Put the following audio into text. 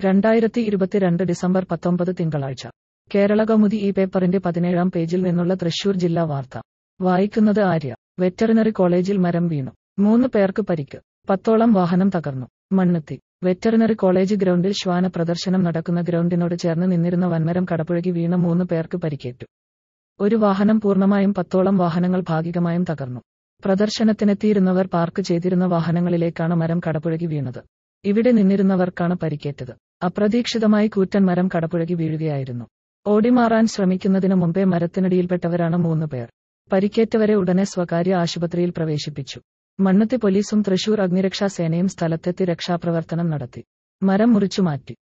രണ്ടായിരത്തി ഇരുപത്തിരണ്ട് ഡിസംബർ പത്തൊമ്പത് തിങ്കളാഴ്ച കേരള കൗമുദി ഈ പേപ്പറിന്റെ പതിനേഴാം പേജിൽ നിന്നുള്ള തൃശൂർ ജില്ലാ വാർത്ത വായിക്കുന്നത് ആര്യ വെറ്ററിനറി കോളേജിൽ മരം വീണു മൂന്ന് പേർക്ക് പരിക്ക് പത്തോളം വാഹനം തകർന്നു മണ്ണുത്തി വെറ്ററിനറി കോളേജ് ഗ്രൗണ്ടിൽ ശ്വാന പ്രദർശനം നടക്കുന്ന ഗ്രൗണ്ടിനോട് ചേർന്ന് നിന്നിരുന്ന വൻമരം കടപുഴകി വീണ മൂന്ന് പേർക്ക് പരിക്കേറ്റു ഒരു വാഹനം പൂർണ്ണമായും പത്തോളം വാഹനങ്ങൾ ഭാഗികമായും തകർന്നു പ്രദർശനത്തിനെത്തിയിരുന്നവർ പാർക്ക് ചെയ്തിരുന്ന വാഹനങ്ങളിലേക്കാണ് മരം കടപുഴകി വീണത് ഇവിടെ നിന്നിരുന്നവർക്കാണ് പരിക്കേറ്റത് അപ്രതീക്ഷിതമായി കൂറ്റൻ മരം കടപുഴകി വീഴുകയായിരുന്നു ഓടിമാറാൻ ശ്രമിക്കുന്നതിനു മുമ്പേ മരത്തിനടിയിൽപ്പെട്ടവരാണ് മൂന്ന് പേർ പരിക്കേറ്റവരെ ഉടനെ സ്വകാര്യ ആശുപത്രിയിൽ പ്രവേശിപ്പിച്ചു മണ്ണത്തി പോലീസും തൃശൂർ അഗ്നിരക്ഷാ സേനയും സ്ഥലത്തെത്തി രക്ഷാപ്രവർത്തനം നടത്തി മരം മുറിച്ചുമാറ്റി